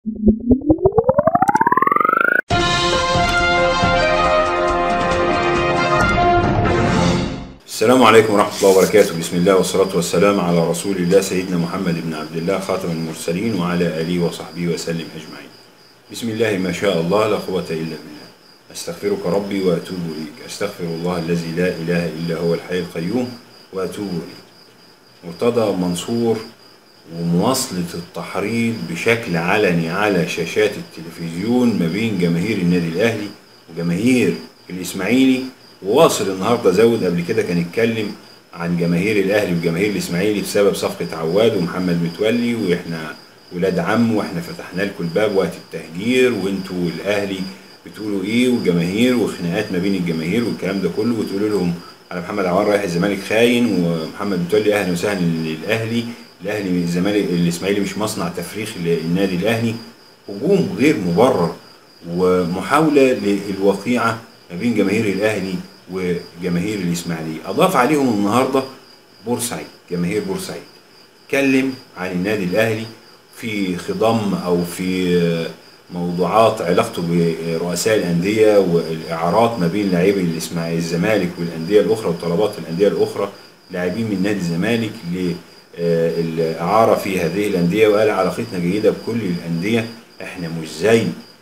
السلام عليكم ورحمة الله وبركاته بسم الله والصلاة والسلام على رسول الله سيدنا محمد بن عبد الله خاتم المرسلين وعلى آله وصحبه وسلم أجمعين بسم الله ما شاء الله لا قوة إلا بالله أستغفرك ربي وأتوب إليك أستغفر الله الذي لا إله إلا هو الحي القيوم وأتوب إليه مرتضى منصور ومواصلة التحريض بشكل علني على شاشات التلفزيون ما بين جماهير النادي الأهلي وجماهير الإسماعيلي وواصل النهارده زود قبل كده كان اتكلم عن جماهير الأهلي وجماهير الإسماعيلي بسبب صفقة عواد ومحمد متولي وإحنا ولاد عم وإحنا فتحنا لكم الباب وقت التهجير وأنتوا الأهلي بتقولوا إيه وجماهير وخناقات ما بين الجماهير والكلام ده كله وتقولوا لهم على محمد عواد رايح الزمالك خاين ومحمد متولي أهلا وسهلا للأهلي الاهلي من الزمالك الاسماعيلي مش مصنع تفريخ للنادي الاهلي هجوم غير مبرر ومحاوله للوقيعه ما بين جماهير الاهلي وجماهير الاسماعيليه اضاف عليهم النهارده بورسعيد جماهير بورسعيد اتكلم عن النادي الاهلي في خضم او في موضوعات علاقته برؤساء الانديه والاعارات ما بين لاعبي الاسماعيلي الزمالك والانديه الاخرى وطلبات الانديه الاخرى لاعبين من نادي الزمالك ل الإعارة في هذه الأندية وقال علاقتنا جيدة بكل الأندية إحنا مش زي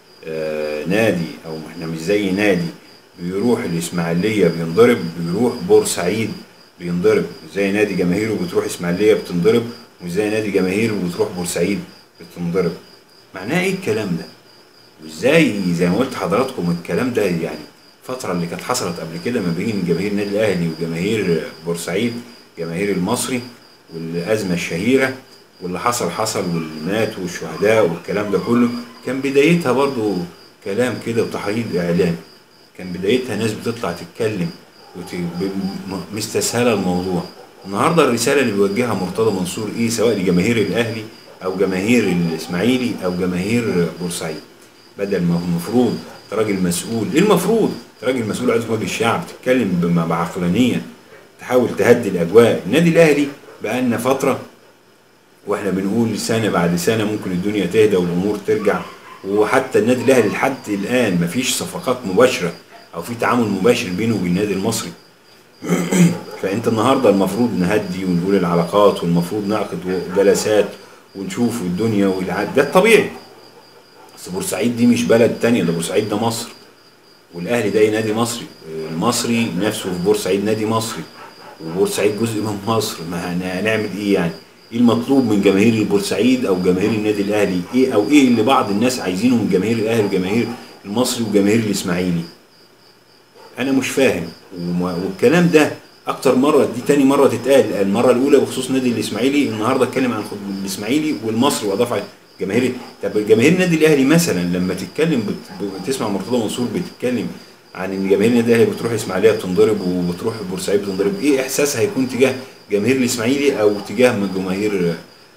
نادي أو إحنا مش زي نادي بيروح الإسماعيلية بينضرب بيروح بورسعيد بينضرب زي نادي جماهيره بتروح إسماعيلية بتنضرب مش زي نادي جماهيره بتروح بورسعيد بتنضرب معناه إيه الكلام ده؟ وإزاي زي ما قلت حضراتكم الكلام ده يعني الفترة اللي كانت حصلت قبل كده ما بين جماهير النادي الأهلي وجماهير بورسعيد جماهير المصري والأزمة الشهيرة واللي حصل حصل واللي مات والشهداء والكلام ده كله كان بدايتها برضو كلام كده وتحريض إعلامي كان بدايتها ناس بتطلع تتكلم مستسهلة الموضوع النهاردة الرسالة اللي بيوجهها مرتضى منصور إيه سواء لجماهير الأهلي أو جماهير الإسماعيلي أو جماهير بورسعيد بدل ما هو المفروض أنت راجل مسؤول إيه المفروض؟ أنت راجل مسؤول عايز وجه الشعب تتكلم بعقلانية تحاول تهدي الأجواء النادي الأهلي بقالنا فترة واحنا بنقول سنة بعد سنة ممكن الدنيا تهدى والأمور ترجع وحتى النادي الأهلي لحد الآن مفيش صفقات مباشرة أو في تعامل مباشر بينه وبين النادي المصري فأنت النهاردة المفروض نهدي ونقول العلاقات والمفروض نعقد جلسات ونشوف الدنيا والعاد ده الطبيعي بس بورسعيد دي مش بلد تانية ده بورسعيد ده مصر والأهلي ده نادي مصري المصري نفسه في بورسعيد نادي مصري وبورسعيد جزء من مصر ما هنعمل ايه يعني ايه المطلوب من جماهير بورسعيد او جماهير النادي الاهلي ايه او ايه اللي بعض الناس عايزينه من جماهير الاهلي وجماهير المصري وجماهير الاسماعيلي انا مش فاهم والكلام ده اكتر مره دي تاني مره تتقال المره الاولى بخصوص نادي الاسماعيلي النهارده اتكلم عن الاسماعيلي والمصري واضاف على جماهير طب جماهير النادي الاهلي مثلا لما تتكلم بتسمع مرتضى منصور بيتكلم عن ان جماهير النادي الاهلي بتروح اسماعيليه بتنضرب وبتروح بورسعيد بتنضرب ايه احساسها هيكون تجاه جماهير الاسماعيلي او تجاه من جماهير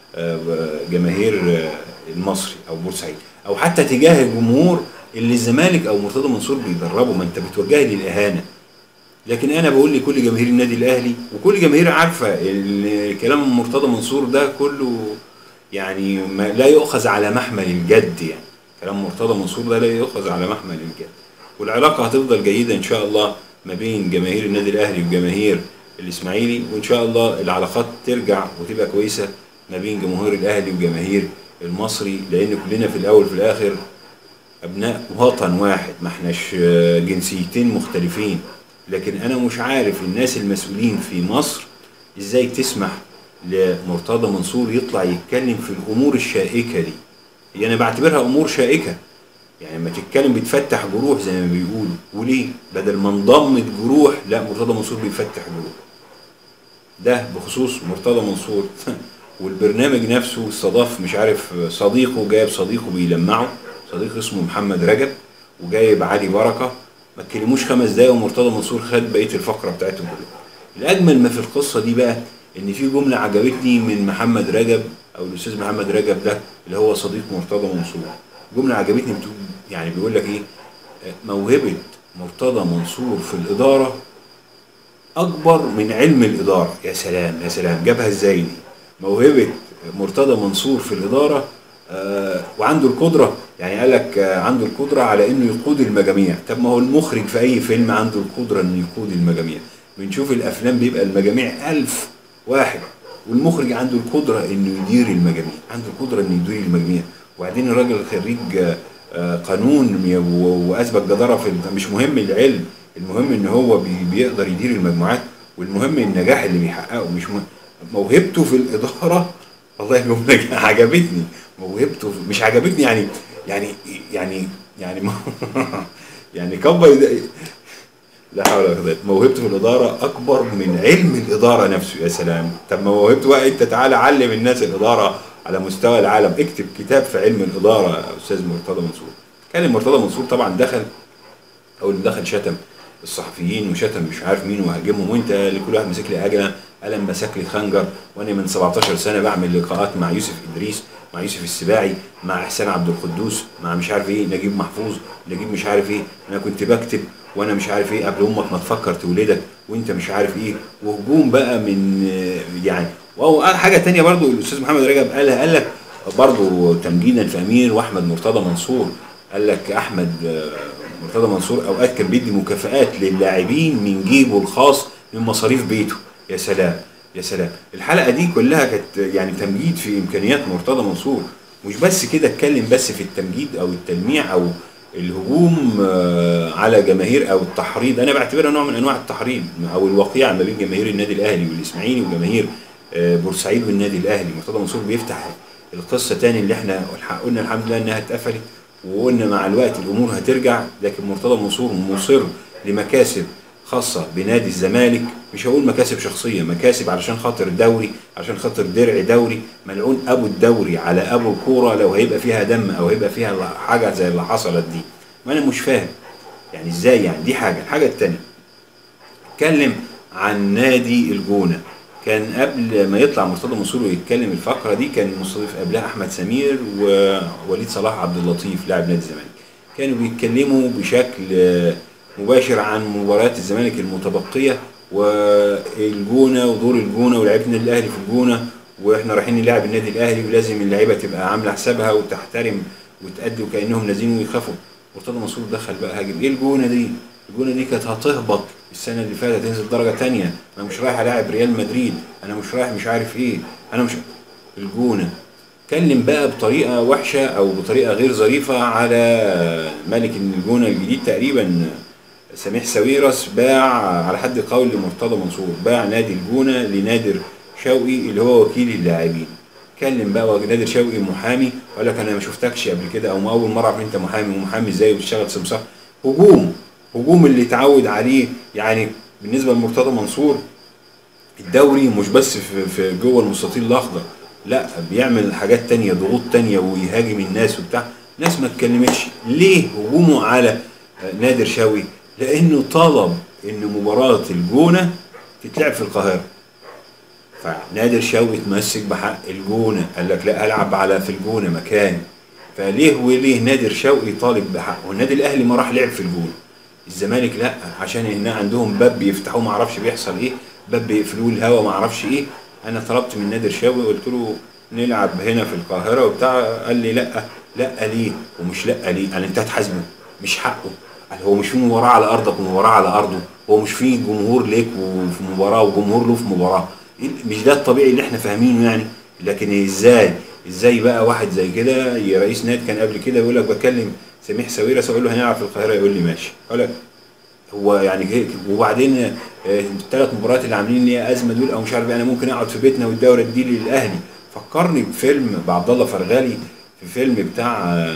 جماهير المصري او بورسعيد او حتى تجاه الجمهور اللي الزمالك او مرتضى منصور بيدربه ما انت بتوجه لي الاهانه لكن انا بقول لكل جماهير النادي الاهلي وكل جماهير عارفه كلام مرتضى منصور ده كله يعني ما لا يؤخذ على محمل الجد يعني كلام مرتضى منصور ده لا يؤخذ على محمل الجد والعلاقه هتفضل جيده ان شاء الله ما بين جماهير النادي الاهلي وجماهير الاسماعيلي وان شاء الله العلاقات ترجع وتبقى كويسه ما بين جمهور الاهلي وجماهير المصري لان كلنا في الاول وفي الاخر ابناء وطن واحد ما احناش جنسيتين مختلفين لكن انا مش عارف الناس المسؤولين في مصر ازاي تسمح لمرتضى منصور يطلع يتكلم في الامور الشائكه دي هي انا بعتبرها امور شائكه يعني لما تتكلم بتفتح جروح زي ما بيقولوا وليه بدل ما انضمت جروح لا مرتضى منصور بيفتح جروح ده بخصوص مرتضى منصور والبرنامج نفسه استضاف مش عارف صديقه جايب صديقه بيلمعه صديق اسمه محمد رجب وجايب علي بركه ما اتكلموش خمس دقايق ومرتضى منصور خد بقيه الفقره بتاعتهم كلها الاجمل ما في القصه دي بقى ان في جمله عجبتني من محمد رجب او الاستاذ محمد رجب ده اللي هو صديق مرتضى منصور جمله عجبتني بتقول يعني بيقول لك ايه موهبه مرتضى منصور في الاداره اكبر من علم الاداره يا سلام يا سلام جابها ازاي دي موهبه مرتضى منصور في الاداره آه، وعنده القدره يعني قال لك آه، عنده القدره على انه يقود المجاميع طب ما هو المخرج في اي فيلم عنده القدره انه يقود المجاميع بنشوف الافلام بيبقى المجاميع ألف واحد والمخرج عنده القدره انه يدير المجاميع عنده القدره انه يدير المجاميع وبعدين الراجل خريج آه، آه، قانون و- واثبت جداره في ال- مش مهم العلم المهم ان هو بي- بيقدر يدير المجموعات والمهم النجاح اللي بيحققه مش مهم موهبته في الاداره والله جمله عجبتني موهبته في- مش عجبتني يعني يعني يعني يعني يعني كبر إيد- لا حول ولا قوه إلا بالله. موهبته في الاداره اكبر من علم الاداره نفسه يا سلام طب ما موهبته بقى انت تعالى علم الناس الاداره على مستوى العالم اكتب كتاب في علم الاداره يا استاذ مرتضى منصور كان مرتضى منصور طبعا دخل اول ما دخل شتم الصحفيين وشتم مش عارف مين وهاجمهم وانت لكل واحد ماسك لي عجله قلم مسك لي خنجر وانا من 17 سنه بعمل لقاءات مع يوسف ادريس مع يوسف السباعي مع احسان عبد القدوس مع مش عارف ايه نجيب محفوظ نجيب مش عارف ايه انا كنت بكتب وانا مش عارف ايه قبل امك ما تفكر تولدك وانت مش عارف ايه وهجوم بقى من آه، يعني وهو قال حاجه تانية برضو الاستاذ محمد رجب قالها قال لك برضو تمجيدا في امير واحمد مرتضى منصور قال لك احمد آه، مرتضى منصور اوقات كان بيدي مكافآت للاعبين من جيبه الخاص من مصاريف بيته يا سلام يا سلام الحلقه دي كلها كانت يعني تمجيد في امكانيات مرتضى منصور مش بس كده اتكلم بس في التمجيد او التلميع او الهجوم آه، على جماهير او التحريض انا بعتبرها نوع من انواع التحريض او الوقيعه ما بين جماهير النادي الاهلي والاسماعيلي وجماهير آه، بورسعيد والنادي الاهلي مرتضى منصور بيفتح القصه تاني اللي احنا قلنا الحمد لله انها اتقفلت وقلنا مع الوقت الامور هترجع لكن مرتضى منصور مصر لمكاسب خاصه بنادي الزمالك مش هقول مكاسب شخصيه مكاسب علشان خاطر دوري عشان خاطر درع دوري ملعون ابو الدوري على ابو الكوره لو هيبقى فيها دم او هيبقى فيها حاجه زي اللي حصلت دي ما انا مش فاهم يعني ازاي يعني دي حاجه الحاجه الثانيه اتكلم عن نادي الجونه كان قبل ما يطلع مرتضى منصور ويتكلم الفقره دي كان مستضيف قبلها احمد سمير ووليد صلاح عبد اللطيف لاعب نادي الزمالك كانوا بيتكلموا بشكل آه، مباشر عن مباريات الزمالك المتبقيه والجونه ودور الجونه ولاعيبه النادي الاهلي في الجونه واحنا رايحين نلعب النادي الاهلي ولازم اللعيبه تبقى عامله حسابها وتحترم وتأدي وكانهم نازلين ويخافوا مرتضى منصور دخل بقى هاجم ايه الجونه دي؟ الجونه دي كانت هتهبط السنه اللي فاتت تنزل درجه تانية انا مش رايح الاعب ريال مدريد انا مش رايح مش عارف ايه انا مش الجونه اتكلم بقى بطريقه وحشه او بطريقه غير ظريفه على ملك الجونه الجديد تقريبا سميح ساويرس باع على حد قول لمرتضى منصور باع نادي الجونه لنادر شوقي اللي هو وكيل اللاعبين اتكلم بقى نادر شوقي محامي وقال لك انا ما شفتكش قبل كده او ما اول مره اعرف انت محامي ومحامي ازاي وبتشتغل سمسار هجوم هجوم اللي اتعود عليه يعني بالنسبه لمرتضى منصور الدوري مش بس في, في جوه المستطيل الاخضر لا بيعمل حاجات تانية ضغوط تانية ويهاجم الناس وبتاع ناس ما اتكلمتش ليه هجومه على نادر شوقي لانه طلب ان مباراه الجونه تتلعب في القاهره فنادر شوقي اتمسك بحق الجونه قال لك لا هلعب على في الجونه مكان فليه وليه نادر شوقي طالب بحقه والنادي الاهلي ما راح لعب في الجونه الزمالك لا عشان هنا عندهم باب بيفتحوه ما اعرفش بيحصل ايه باب بيقفلوه الهوا ما اعرفش ايه انا طلبت من نادر شوقي قلت له نلعب هنا في القاهره وبتاع قال لي لا لا ليه ومش لا ليه قال انت هتحاسبه مش حقه قال هو مش في مباراه على ارضك ومباراه على ارضه هو مش في جمهور ليك وفي مباراه وجمهور له في مباراه مش ده الطبيعي اللي احنا فاهمينه يعني لكن ازاي ازاي بقى واحد زي كده رئيس نادي كان قبل كده يقول لك بكلم سميح ساويرس اقول له هنلعب في القاهره يقول لي ماشي اقول لك هو يعني هيك وبعدين الثلاث مباريات اللي عاملين لي ازمه دول او مش عارف انا ممكن اقعد في بيتنا والدوري دي للاهلي فكرني بفيلم بعبد الله فرغالي في فيلم بتاع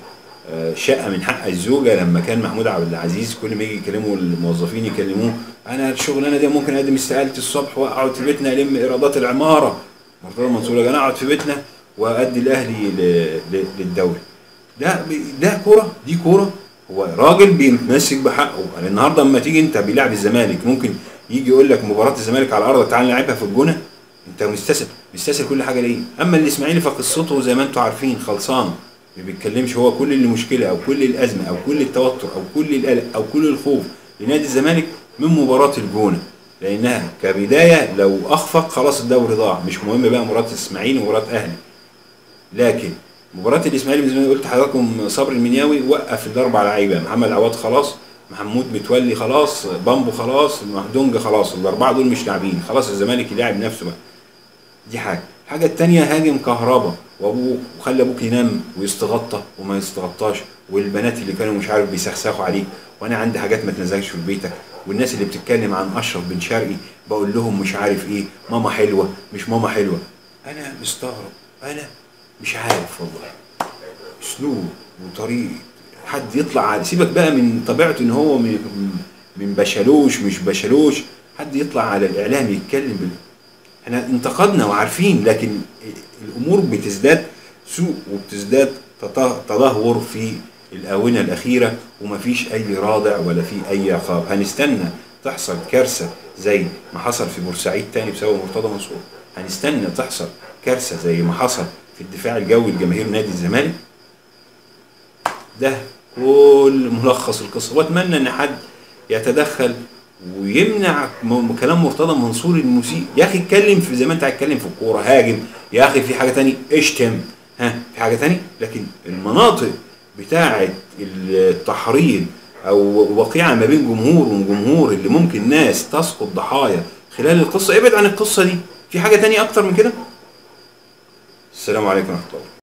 شقه من حق الزوجه لما كان محمود عبد العزيز كل ما يجي يكلموا الموظفين يكلموه انا الشغلانه دي ممكن اقدم استقالتي الصبح واقعد في بيتنا الم ايرادات العماره مرتضى منصور انا اقعد في بيتنا وادي الاهلي للدوري ده ده كوره دي كوره هو راجل بيتمسك بحقه يعني النهارده اما تيجي انت بيلعب الزمالك ممكن يجي يقول لك مباراه الزمالك على ارضك تعال نلعبها في الجونه انت مستسهل مستسهل كل حاجه ليه اما الاسماعيلي فقصته زي ما انتم عارفين خلصان ما بيتكلمش هو كل المشكله او كل الازمه او كل التوتر او كل القلق او كل الخوف لنادي الزمالك من مباراه الجونه لانها كبدايه لو اخفق خلاص الدوري ضاع مش مهم بقى مباراه الاسماعيلي ومباراه اهلي لكن مباراة الاسماعيلي زي ما قلت لحضراتكم صبري المنياوي وقف الاربع لعيبه محمد عواد خلاص محمود متولي خلاص بامبو خلاص مهدونج خلاص الاربعه دول مش لاعبين خلاص الزمالك يلاعب نفسه بقى دي حاجه الحاجه التانية هاجم كهربا وابوك وخلى ابوك ينام ويستغطى وما يستغطاش والبنات اللي كانوا مش عارف بيسخسخوا عليك وانا عندي حاجات ما تنزلش في بيتك والناس اللي بتتكلم عن اشرف بن شرقي بقول لهم مش عارف ايه ماما حلوه مش ماما حلوه انا مستغرب انا مش عارف والله اسلوب وطريقه حد يطلع على سيبك بقى من طبيعته ان هو من من بشلوش مش بشلوش حد يطلع على الاعلام يتكلم بال... احنا انتقدنا وعارفين لكن الامور بتزداد سوء وبتزداد تط- تدهور في الاونه الاخيره ومفيش اي رادع ولا في اي عقاب هنستنى تحصل كارثه زي ما حصل في بورسعيد تاني بسبب مرتضى منصور هنستنى تحصل كارثه زي ما حصل في الدفاع الجوي لجماهير نادي الزمالك ده كل ملخص القصه واتمنى ان حد يتدخل ويمنع م- كلام مرتضى منصور المسيء يا اخي اتكلم في زي ما انت هتتكلم في الكوره هاجم يا اخي في حاجه تانية اشتم ها في حاجه تانية لكن المناطق بتاعه التحريض او وقيعه ما بين جمهور وجمهور اللي ممكن ناس تسقط ضحايا خلال القصه ابعد عن القصه دي في حاجه تانية اكتر من كده السلام عليكم ورحمه الله